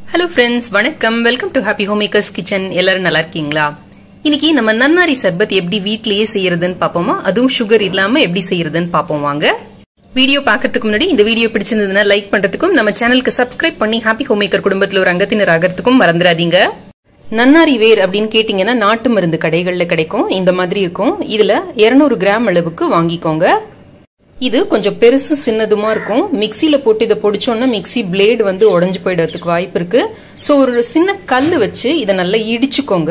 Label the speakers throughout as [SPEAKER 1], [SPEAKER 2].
[SPEAKER 1] hello friends வணக்கம் welcome to happy home makers kitchen எல்லாரும் நல்லா இருக்கீங்களா இன்னைக்கு நம்ம நன்னாரி சர்பத் எப்படி வீட்லயே செய்யறதுன்னு பாப்போமா அதுவும் சுகர் இல்லாம எப்படி செய்யறதுன்னு பாப்போம் வாங்க வீடியோ பார்க்கறதுக்கு முன்னாடி இந்த வீடியோ பிடிச்சிருந்ததுன்னா லைக் பண்றதுக்கும் நம்ம சேனலுக்கு சப்ஸ்கிரைப் பண்ணி ஹாப்பி ஹோம் மேக்கர் குடும்பத்துல ஒரு அங்கத்தினர் ஆகிறதுக்கும் மறந்துடாதீங்க நன்னாரி வேர் அப்படின்னு கேட்டீங்கன்னா நாட்டு மருந்து கடைகள்ல கிடைக்கும் இந்த மாதிரி இருக்கும் இதுல 200 கிராம் அளவுக்கு வாங்கிக்கோங்க இது கொஞ்சம் பெருசு சின்னதுமா இருக்கும் மிக்சியில போட்டு இதை பொடிச்சோன்னா மிக்சி பிளேடு வந்து உடஞ்சு போயிடுறதுக்கு வாய்ப்பு இருக்கு ஸோ ஒரு சின்ன கல் வச்சு இதை நல்லா இடிச்சுக்கோங்க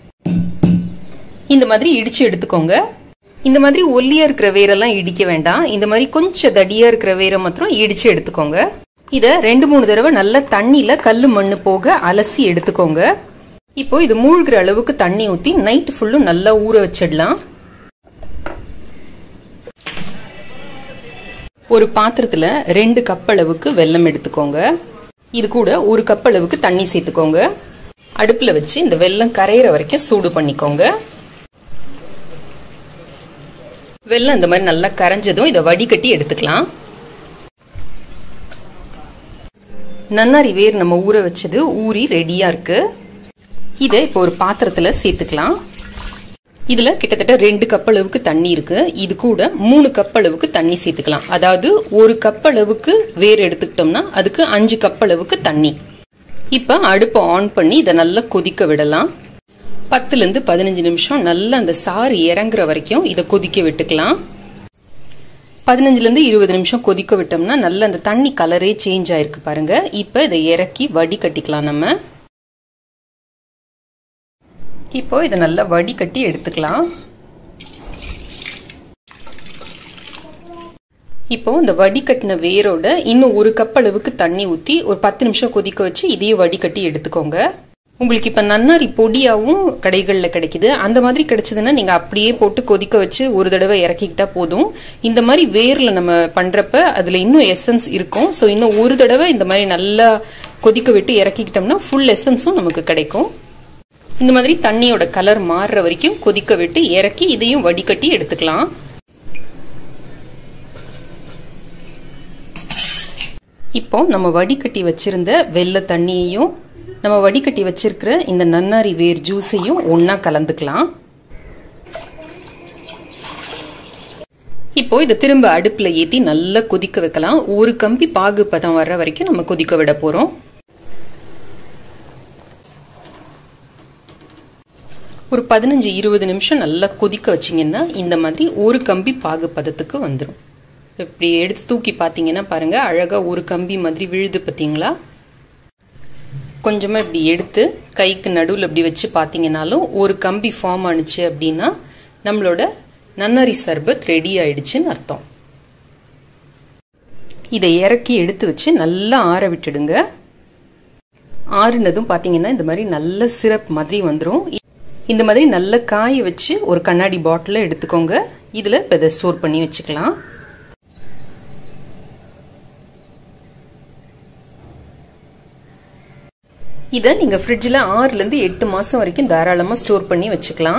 [SPEAKER 1] இந்த மாதிரி இடிச்சு எடுத்துக்கோங்க இந்த மாதிரி ஒல்லியா இருக்கிற வேரெல்லாம் இடிக்க வேண்டாம் இந்த மாதிரி கொஞ்சம் தடியா இருக்கிற வேரை மாத்திரம் இடிச்சு எடுத்துக்கோங்க இத ரெண்டு மூணு தடவை நல்லா தண்ணியில கல்லு மண்ணு போக அலசி எடுத்துக்கோங்க இப்போ இது மூழ்கிற அளவுக்கு தண்ணி ஊத்தி நைட் ஃபுல்லும் நல்லா ஊற வச்சிடலாம் ஒரு பாத்திரத்துல ரெண்டு கப் அளவுக்கு வெல்லம் எடுத்துக்கோங்க இது கூட ஒரு கப் அளவுக்கு தண்ணி சேர்த்துக்கோங்க அடுப்புல வச்சு இந்த வெல்லம் கரையிற வரைக்கும் சூடு பண்ணிக்கோங்க வெல்லம் இந்த மாதிரி நல்லா கரைஞ்சதும் இதை வடிகட்டி எடுத்துக்கலாம் நன்னாரி வேர் நம்ம ஊற வச்சது ஊறி ரெடியா இருக்கு இதை இப்போ ஒரு பாத்திரத்துல சேர்த்துக்கலாம் இதுல கிட்டத்தட்ட ரெண்டு கப் அளவுக்கு தண்ணி இருக்கு இது கூட மூணு கப் அளவுக்கு தண்ணி சேர்த்துக்கலாம் அதாவது ஒரு கப் அளவுக்கு வேர் எடுத்துக்கிட்டோம்னா அதுக்கு அஞ்சு கப் அளவுக்கு தண்ணி இப்ப அடுப்பை ஆன் பண்ணி இதை நல்லா கொதிக்க விடலாம் பத்துல இருந்து பதினஞ்சு நிமிஷம் நல்லா அந்த சாறு இறங்குற வரைக்கும் இதை கொதிக்க விட்டுக்கலாம் பதினஞ்சுல இருந்து இருபது நிமிஷம் கொதிக்க விட்டோம்னா நல்ல அந்த தண்ணி கலரே சேஞ்ச் ஆயிருக்கு பாருங்க இப்ப இதை இறக்கி வடி கட்டிக்கலாம் நம்ம இப்போ இதை நல்லா வடிகட்டி எடுத்துக்கலாம் இப்போ இந்த வடிகட்டின வேரோட இன்னும் ஒரு கப் அளவுக்கு தண்ணி ஊற்றி ஒரு பத்து நிமிஷம் கொதிக்க வச்சு இதையும் வடிகட்டி எடுத்துக்கோங்க உங்களுக்கு இப்போ நன்னாரி பொடியாகவும் கடைகளில் கிடைக்குது அந்த மாதிரி கிடைச்சதுன்னா நீங்கள் அப்படியே போட்டு கொதிக்க வச்சு ஒரு தடவை இறக்கிக்கிட்டா போதும் இந்த மாதிரி வேரில் நம்ம பண்ணுறப்ப அதில் இன்னும் எசன்ஸ் இருக்கும் ஸோ இன்னும் ஒரு தடவை இந்த மாதிரி நல்லா கொதிக்க விட்டு இறக்கிக்கிட்டோம்னா ஃபுல் எசன்ஸும் நமக்கு கிடைக்கும் இந்த மாதிரி தண்ணியோட கலர் மாறுற வரைக்கும் கொதிக்க விட்டு இறக்கி இதையும் வடிகட்டி எடுத்துக்கலாம் இப்போ நம்ம வடிகட்டி வச்சிருந்த வெள்ளை தண்ணியையும் நம்ம வடிகட்டி வச்சிருக்கிற இந்த நன்னாரி வேர் ஜூஸையும் ஒன்னா கலந்துக்கலாம் இப்போ இதை திரும்ப அடுப்புல ஏத்தி நல்லா கொதிக்க வைக்கலாம் ஒரு கம்பி பாகு பதம் வர்ற வரைக்கும் நம்ம கொதிக்க விட போறோம் ஒரு பதினஞ்சு இருபது நிமிஷம் நல்லா கொதிக்க வச்சிங்கன்னா இந்த மாதிரி ஒரு கம்பி பாகு பதத்துக்கு வந்துடும் இப்படி எடுத்து தூக்கி பார்த்தீங்கன்னா பாருங்க அழகா ஒரு கம்பி மாதிரி விழுது பார்த்தீங்களா கொஞ்சமாக இப்படி எடுத்து கைக்கு நடுவில் இப்படி வச்சு பார்த்தீங்கன்னாலும் ஒரு கம்பி ஃபார்ம் ஆனிச்சு அப்படின்னா நம்மளோட நன்னாரி சர்பத் ரெடி ஆயிடுச்சுன்னு அர்த்தம் இதை இறக்கி எடுத்து வச்சு நல்லா ஆற விட்டுடுங்க ஆறுனதும் பார்த்தீங்கன்னா இந்த மாதிரி நல்ல சிரப் மாதிரி வந்துடும் இந்த மாதிரி நல்ல காய வச்சு ஒரு கண்ணாடி பாட்டில் எடுத்துக்கோங்க இதில் இப்போ இதை ஸ்டோர் பண்ணி வச்சுக்கலாம் இதை நீங்கள் ஃப்ரிட்ஜில் ஆறுலேருந்து எட்டு மாதம் வரைக்கும் தாராளமாக ஸ்டோர் பண்ணி வச்சுக்கலாம்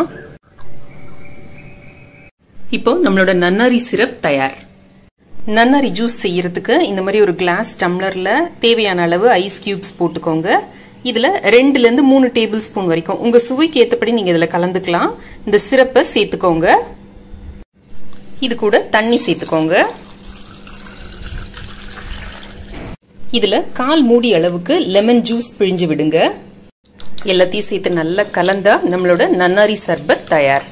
[SPEAKER 1] இப்போ நம்மளோட நன்னாரி சிரப் தயார் நன்னாரி ஜூஸ் செய்யறதுக்கு இந்த மாதிரி ஒரு கிளாஸ் டம்ளரில் தேவையான அளவு ஐஸ் கியூப்ஸ் போட்டுக்கோங்க இதில் ரெண்டுலேருந்து மூணு டேபிள் ஸ்பூன் வரைக்கும் உங்கள் சுவைக்கு ஏற்றபடி நீங்கள் இதில் கலந்துக்கலாம் இந்த சிரப்பை சேர்த்துக்கோங்க இது கூட தண்ணி சேர்த்துக்கோங்க இதில் கால் மூடி அளவுக்கு லெமன் ஜூஸ் பிழிஞ்சு விடுங்க எல்லாத்தையும் சேர்த்து நல்லா கலந்தா நம்மளோட நன்னாரி சர்பத் தயார்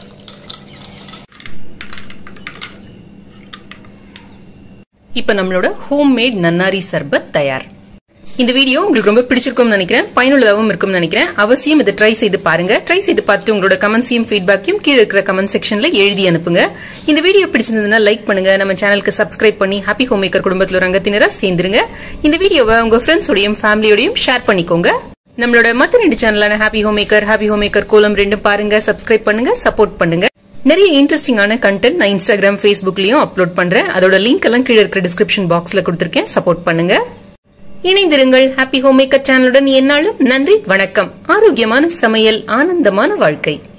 [SPEAKER 1] இப்போ நம்மளோட ஹோம் மேட் நன்னாரி சர்பத் தயார் இந்த வீடியோ உங்களுக்கு ரொம்ப பிடிச்சிருக்கும்னு நினைக்கிறேன் பயனுள்ளதாகவும் இருக்கும்னு நினைக்கிறேன் அவசியம் இதை ட்ரை செய்து பாருங்க ட்ரை செய்து பார்த்துட்டு உங்களோட கமெண்ட்ஸையும் ஃபீட்பேக்கையும் கீழே இருக்கிற கமெண்ட் செக்ஷன்ல எழுதி அனுப்புங்க இந்த வீடியோ பிடிச்சிருந்ததுன்னா லைக் பண்ணுங்க நம்ம சேனலுக்கு சப்ஸ்கிரைப் பண்ணி ஹாப்பி ஹோம் மேக்கர் குடும்பத்தில் ஒரு அங்கத்தினரா சேர்ந்துருங்க இந்த வீடியோவை உங்க ஃப்ரெண்ட்ஸோடையும் ஃபேமிலியோடையும் ஷேர் பண்ணிக்கோங்க நம்மளோட மத்த ரெண்டு சேனலான happy home maker happy home maker கோலம் ரெண்டும் பாருங்க சப்ஸ்கிரைப் பண்ணுங்க சப்போர்ட் பண்ணுங்க நிறைய இன்ட்ரெஸ்டிங்கான கண்டென்ட் நான் இன்ஸ்டாகிராம் ஃபேஸ்புக்லயும் அப்லோட் பண்றேன் அதோட லிங்க் எல்லாம் கீழே இருக்கிற டிஸ்கிரிப்ஷன் பாக்ஸ்ல கொடுத்துருக்கேன் சப்போர்ட் பண்ணுங்க இணைந்திருங்கள் ஹாப்பி ஹோம் மேக்கர் சேனலுடன் என்னாலும் நன்றி வணக்கம் ஆரோக்கியமான சமையல் ஆனந்தமான வாழ்க்கை